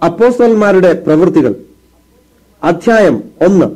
അപ്പോസ്തലന്മാരുടെ പ്രവൃത്തികൾ അധ്യായം ഒന്ന്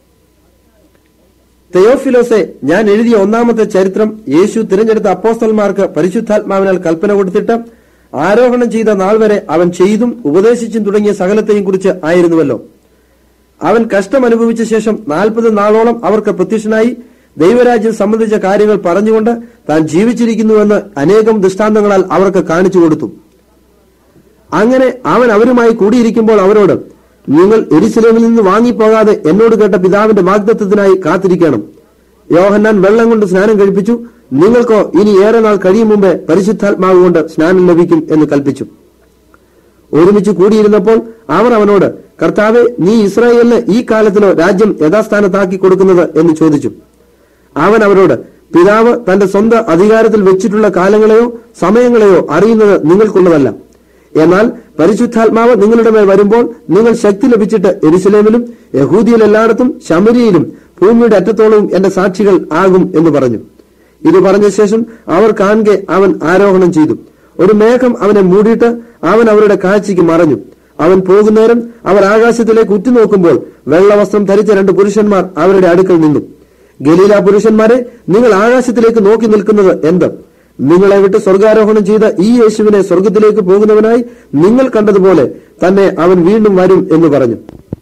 തെയോഫിലോസെ ഞാൻ എഴുതിയ ഒന്നാമത്തെ ചരിത്രം യേശു തിരഞ്ഞെടുത്ത അപ്പോസ്തലന്മാർക്ക് പരിശുദ്ധാത്മാവിനാൽ കൽപ്പന കൊടുത്തിട്ട് ആരോഹണം ചെയ്ത നാൾ വരെ അവൻ ചെയ്തും ഉപദേശിച്ചും തുടങ്ങിയ സകലത്തെയും കുറിച്ച് ആയിരുന്നുവല്ലോ അവൻ കഷ്ടം അനുഭവിച്ച ശേഷം നാൽപ്പത് നാളോളം അവർക്ക് പ്രത്യക്ഷനായി ദൈവരാജ്യം സംബന്ധിച്ച കാര്യങ്ങൾ പറഞ്ഞുകൊണ്ട് താൻ ജീവിച്ചിരിക്കുന്നുവെന്ന് അനേകം ദൃഷ്ടാന്തങ്ങളാൽ അവർക്ക് കാണിച്ചു കൊടുത്തു അങ്ങനെ അവൻ അവരുമായി കൂടിയിരിക്കുമ്പോൾ അവരോട് നിങ്ങൾ എരിശിലേമിൽ നിന്ന് വാങ്ങിപ്പോകാതെ എന്നോട് കേട്ട പിതാവിന്റെ വാഗ്ദത്വത്തിനായി കാത്തിരിക്കണം യോഹന്നാൻ വെള്ളം കൊണ്ട് സ്നാനം കഴിപ്പിച്ചു നിങ്ങൾക്കോ ഇനി ഏറെ നാൾ കഴിയും മുമ്പേ പരിശുദ്ധാത്മാവ് കൊണ്ട് സ്നാനം ലഭിക്കും എന്ന് കൽപ്പിച്ചു ഒരുമിച്ച് കൂടിയിരുന്നപ്പോൾ അവർ അവനോട് കർത്താവെ നീ ഇസ്രായേലിന് ഈ കാലത്തിലോ രാജ്യം യഥാസ്ഥാനത്താക്കി കൊടുക്കുന്നത് എന്ന് ചോദിച്ചു അവൻ അവരോട് പിതാവ് തന്റെ സ്വന്തം അധികാരത്തിൽ വെച്ചിട്ടുള്ള കാലങ്ങളെയോ സമയങ്ങളെയോ അറിയുന്നത് നിങ്ങൾക്കുള്ളതല്ല എന്നാൽ പരിശുദ്ധാത്മാവ് നിങ്ങളുടെ മേൽ വരുമ്പോൾ നിങ്ങൾ ശക്തി ലഭിച്ചിട്ട് എരുസലേമിലും യഹൂദിയിൽ എല്ലായിടത്തും ശമരിയിലും ഭൂമിയുടെ അറ്റത്തോളവും എന്റെ സാക്ഷികൾ ആകും എന്ന് പറഞ്ഞു ഇത് പറഞ്ഞ ശേഷം അവർ കാണുകെ അവൻ ആരോഹണം ചെയ്തു ഒരു മേഘം അവനെ മൂടിയിട്ട് അവൻ അവരുടെ കാഴ്ചയ്ക്ക് മറഞ്ഞു അവൻ പോകുന്നേരം അവർ ആകാശത്തിലേക്ക് ഉറ്റുനോക്കുമ്പോൾ വെള്ളവസ്ത്രം ധരിച്ച രണ്ട് പുരുഷന്മാർ അവരുടെ അടുക്കൽ നിന്നു ഗലീല പുരുഷന്മാരെ നിങ്ങൾ ആകാശത്തിലേക്ക് നോക്കി നിൽക്കുന്നത് എന്ത് നിങ്ങളെ വിട്ട് സ്വർഗാരോഹണം ചെയ്ത ഈ യേശുവിനെ സ്വർഗത്തിലേക്ക് പോകുന്നവനായി നിങ്ങൾ കണ്ടതുപോലെ തന്നെ അവൻ വീണ്ടും വരും എന്ന് പറഞ്ഞു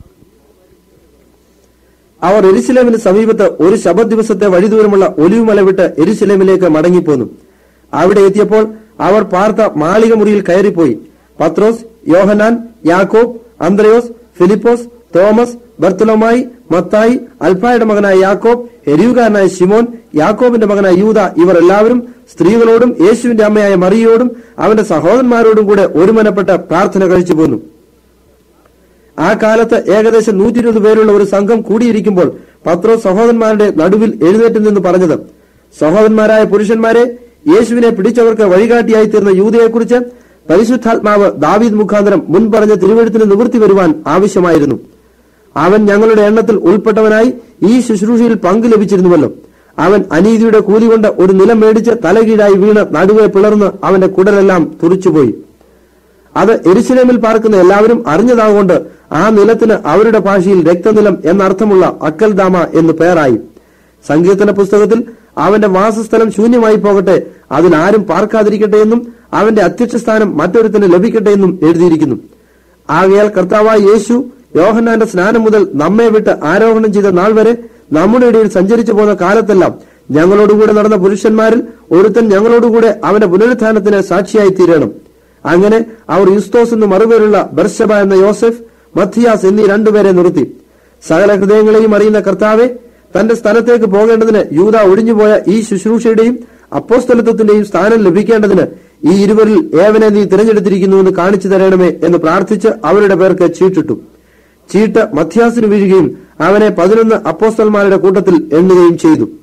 അവർ എരിശിലേമിന് സമീപത്ത് ഒരു ശബദ് ദിവസത്തെ വഴിദൂരമുള്ള ഒലിവുമല വിട്ട് എരിശിലേമിലേക്ക് മടങ്ങിപ്പോന്നു അവിടെ എത്തിയപ്പോൾ അവർ പാർത്ത മാളിക മുറിയിൽ കയറിപ്പോയി പത്രോസ് യോഹനാൻ യാക്കോബ് അന്ത്രയോസ് ഫിലിപ്പോസ് തോമസ് ബർത്തുലമായി മത്തായി അൽഫായുടെ മകനായ യാക്കോബ് എരിയുകാരനായ ശിമോൻ യാക്കോബിന്റെ മകനായ യൂത ഇവർ എല്ലാവരും സ്ത്രീകളോടും യേശുവിന്റെ അമ്മയായ മറിയോടും അവന്റെ സഹോദരന്മാരോടും കൂടെ ഒരുമനപ്പെട്ട പ്രാർത്ഥന കഴിച്ചു പോന്നു ആ കാലത്ത് ഏകദേശം നൂറ്റി ഇരുപത് പേരുള്ള ഒരു സംഘം കൂടിയിരിക്കുമ്പോൾ പത്രോ സഹോദരന്മാരുടെ നടുവിൽ എഴുന്നേറ്റ് നിന്ന് പറഞ്ഞത് സഹോദരന്മാരായ പുരുഷന്മാരെ യേശുവിനെ പിടിച്ചവർക്ക് വഴികാട്ടിയായി തീർന്ന യൂതയെക്കുറിച്ച് പരിശുദ്ധാത്മാവ് ദാവീദ് മുഖാന്തരം മുൻ പറഞ്ഞ തിരുവഴുത്തിന് നിവൃത്തി വരുവാൻ ആവശ്യമായിരുന്നു അവൻ ഞങ്ങളുടെ എണ്ണത്തിൽ ഉൾപ്പെട്ടവനായി ഈ ശുശ്രൂഷയിൽ പങ്കു ലഭിച്ചിരുന്നുവല്ലോ അവൻ അനീതിയുടെ കൂലി കൊണ്ട് ഒരു നിലം മേടിച്ച് തലകീഴായി വീണ് നടുവെ പിളർന്ന് അവന്റെ കുടലെല്ലാം തുറിച്ചുപോയി അത് എരിശിലേമിൽ പാർക്കുന്ന എല്ലാവരും അറിഞ്ഞതാകൊണ്ട് ആ നിലത്തിന് അവരുടെ ഭാഷയിൽ രക്തനിലം എന്നർത്ഥമുള്ള അക്കൽദാമ എന്ന് പേരായി സങ്കീർത്തന പുസ്തകത്തിൽ അവന്റെ വാസസ്ഥലം ശൂന്യമായി പോകട്ടെ അതിൽ ആരും പാർക്കാതിരിക്കട്ടെ എന്നും അവന്റെ അധ്യക്ഷ സ്ഥാനം മറ്റൊരുത്തിന് ലഭിക്കട്ടെ എന്നും എഴുതിയിരിക്കുന്നു ആകയാൽ കർത്താവായ യേശു യോഹന്നാന്റെ സ്നാനം മുതൽ നമ്മെ വിട്ട് ആരോഹണം ചെയ്ത നാൾ വരെ നമ്മുടെ ഇടയിൽ സഞ്ചരിച്ചു പോന്ന കാലത്തെല്ലാം ഞങ്ങളോടുകൂടെ നടന്ന പുരുഷന്മാരിൽ ഒരുത്തൻ ഞങ്ങളോടുകൂടെ അവന്റെ പുനരുത്ഥാനത്തിന് സാക്ഷിയായി തീരണം അങ്ങനെ അവർ യുസ്തോസ് എന്ന് മറുപേരുള്ള ബർഷബ എന്ന യോസെഫ് മത്തിയാസ് എന്നീ രണ്ടുപേരെ നിർത്തി സകല ഹൃദയങ്ങളെയും അറിയുന്ന കർത്താവെ തന്റെ സ്ഥലത്തേക്ക് പോകേണ്ടതിന് യൂത ഒഴിഞ്ഞുപോയ ഈ ശുശ്രൂഷയുടെയും അപ്പോസ്തലത്വത്തിന്റെയും സ്ഥാനം ലഭിക്കേണ്ടതിന് ഈ ഇരുവരിൽ ഏവനെ നീ തിരഞ്ഞെടുത്തിരിക്കുന്നുവെന്ന് കാണിച്ചു തരണമേ എന്ന് പ്രാർത്ഥിച്ച് അവരുടെ പേർക്ക് ചീട്ടിട്ടു ചീട്ട് മധ്യാസിന് വീഴുകയും അവനെ പതിനൊന്ന് അപ്പോസ്തലന്മാരുടെ കൂട്ടത്തിൽ എണ്ണുകയും ചെയ്തു